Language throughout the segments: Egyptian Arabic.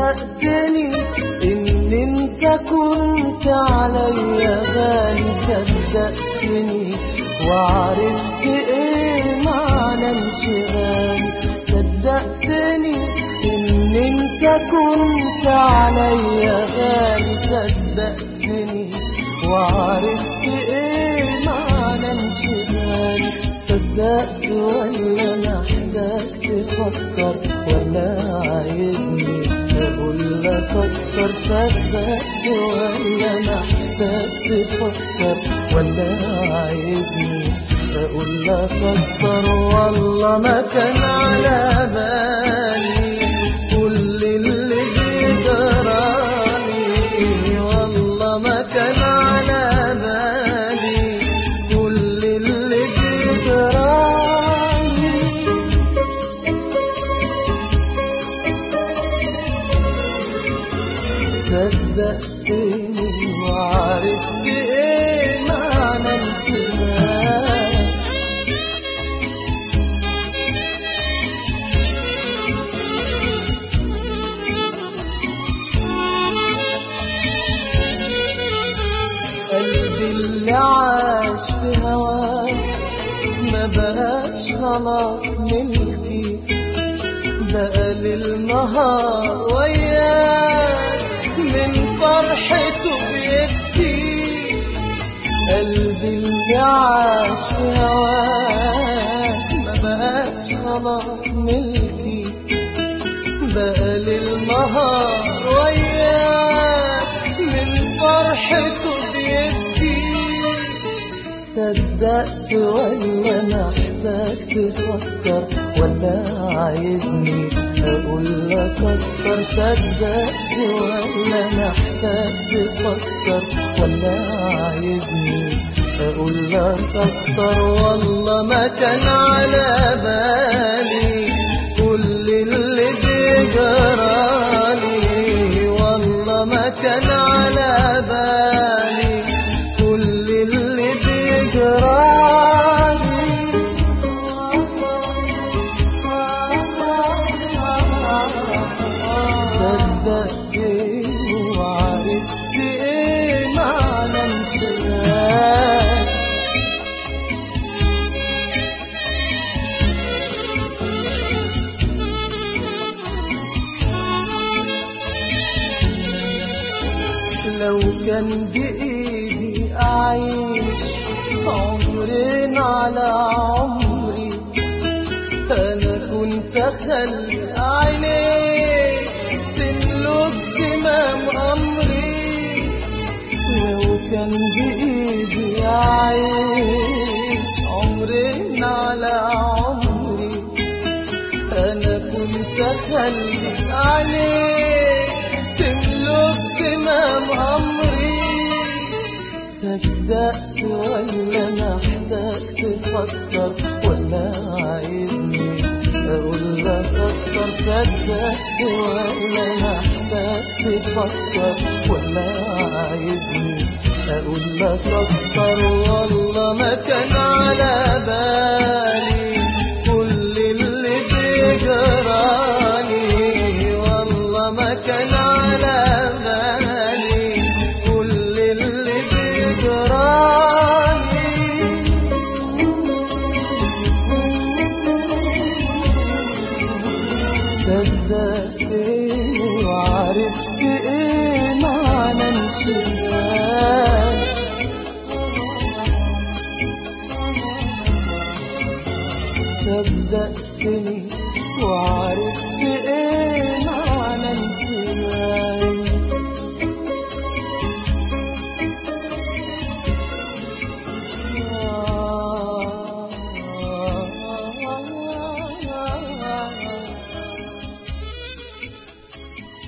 صدقتني ان انت كنت عليا غالي صدقتني وعرفت ايه معنى انشغالي صدقتني ان انت كنت عليا غالي صدقتني وعرفت ايه معنى انشغالي صدقت ولا محتاج تفكر ولا عايزني اقول لك اكتر صدقت ولا محتاج تفكر ولا عايزني اقول لك اكتر والله ما كان على بالي كل اللي بيجرالي والله ما كان على بالي كل اللي بيجرالي صدقتني وعرفت ايه معنى انشغال قلبي اللي عاش في هواك ما بقاش خلاص ملكي بقى للنهار وياك من فرحته بيبكي قلبي اللي عاش في هواك ما بقاش خلاص ملكي بقى للنهار وياك من فرحته بيبكي صدقت ولا محتاج تفكر ولا عايزني اقول لك اكتر صدقت ولا محتاج تفكر ولا عايزني اقول لك اكتر والله ما كان على بالي كل اللي بيجرالي والله ما كان على بالي كل اللي بيجرالي صدقتني وعرفت ايه معنى انشغال لو كان بإيدي أعيش عمرين على عمري أنا كنت أخلي عينيك تملك زمام أمري لو كان بإيدي أعيش عمرين على عمري أنا كنت أخلي عليك تملك زمام أمري صدقت ولا محتاج تفكر ولا عايزني أقول لك أكتر صدقت ولا محتاج تفكر ولا عايزني أقول لك أكتر والله ما كان على بالي كل اللي بيجرالي والله ما كان على بالي كل اللي بيجرالي صدقتني وعرفت ايه معنى انشغال صدقتني وعرفت ايه معنى انشغال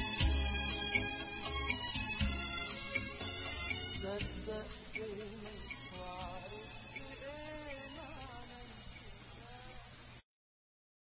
صدقتني